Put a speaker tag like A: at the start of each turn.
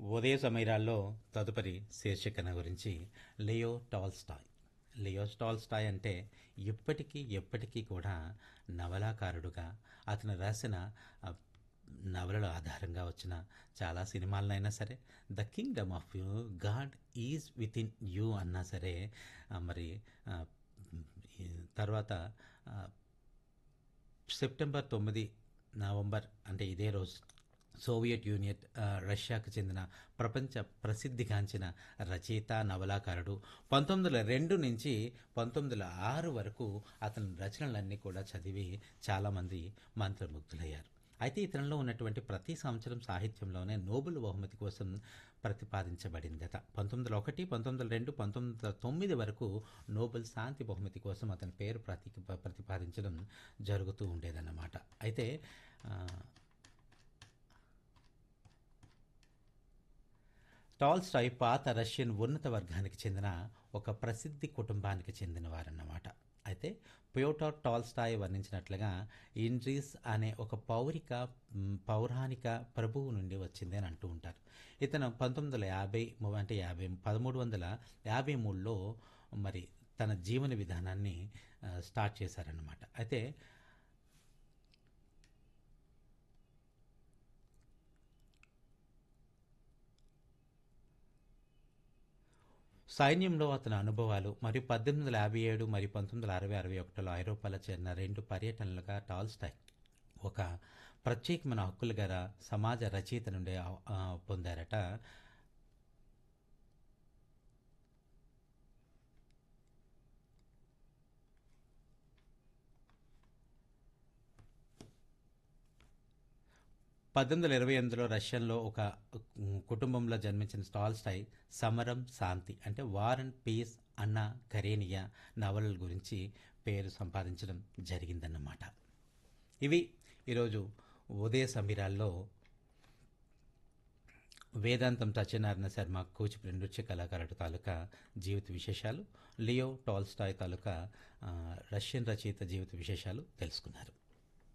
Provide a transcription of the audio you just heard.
A: ఉదయ సమీరాల్లో తదుపరి శీర్షికన గురించి లియో టాల్స్టాయ్ లియో టాల్స్టాయ్ అంటే ఇప్పటికీ ఎప్పటికీ కూడా నవలాకారుడుగా అతను రాసిన ఆ, నవలల ఆధారంగా వచ్చిన చాలా సినిమాలనైనా సరే the kingdom of you God is within you అన్నా సరే ఆ, మరి ఆ, ఈ తర్వాత ఆ, సెప్టెంబర్ తొమ్మిది నవంబర్ అంటే ఇదే రోజు సోవియట్ యూనియన్ ఆ, రష్యాకు చెందిన ప్రపంచ ప్రసిద్ధిగాంచిన రచయిత నవలాకారుడు పంతొమ్మిది వందల రెండు నుంచి పంతొమ్మిది వందల ఆరు వరకు అతని రచనలన్నీ కూడా చదివి చాలామంది మంత్రముగ్ధులయ్యారు అయితే ఇతనిలో ఉన్నటువంటి ప్రతి సంవత్సరం సాహిత్యంలోనే నోబెల్ బహుమతి కోసం ప్రతిపాదించబడిందట పంతొమ్మిది వందల ఒకటి పంతొమ్మిది వందల రెండు పంతొమ్మిది వందల తొమ్మిది వరకు నోబెల్ శాంతి బహుమతి కోసం అతని పేరు ప్రతి ప్రతిపాదించడం జరుగుతూ ఉండేదన్నమాట అయితే ఆ, టాల్స్టాయ్ పాత రష్యన్ ఉన్నత వర్గానికి చెందిన ఒక ప్రసిద్ధి కుటుంబానికి చెందినవారన్నమాట అయితే ప్యోటార్ టాల్స్టాయ్ వర్ణించినట్లుగా ఇండ్రీస్ అనే ఒక పౌరిక మ్, పౌరాణిక ప్రభువు నుండి వచ్చింది అని అంటూ ఉంటారు ఇతను పంతొమ్మిది వందల యాభై ము- అంటే యాభై పదమూడు వందల యాభై మూడులో మరి తన జీవన విధానాన్ని ఆ, స్టార్ట్ చేశారన్నమాట అయితే సైన్యంలో అతని అనుభవాలు మరియు పద్దెనిమిది వందల యాభై ఏడు మరియు పంతొమ్మిది వందల అరవై అరవై ఒకటిలో ఐరోపాలో చేరిన రెండు పర్యటనలుగా టాల్స్టాయ్ ఒక ప్రత్యేకమైన హక్కులు గల సమాజ రచయిత నుండి ఆ- ఆ పొందారట పద్దెనిమిది వందల ఇరవై ఎనిమిదిలో రష్యన్లో ఒక ఉమ్, కుటుంబంలో జన్మించిన స్టాల్స్టై సమరం శాంతి అంటే వార్ అండ్ పీస్ అన్న కరేనియా నవలల గురించి పేరు సంపాదించడం జరిగిందన్నమాట ఇవి ఈరోజు ఉదయ సమీరాల్లో వేదాంతం సత్యనారాయణ శర్మ కూచిపూడి నృత్య కళాకారుడు తాలూకా జీవిత విశేషాలు లియో టాల్స్టాయ్ తాలూకా ఆ, రష్యన్ రచయిత జీవిత విశేషాలు తెలుసుకున్నారు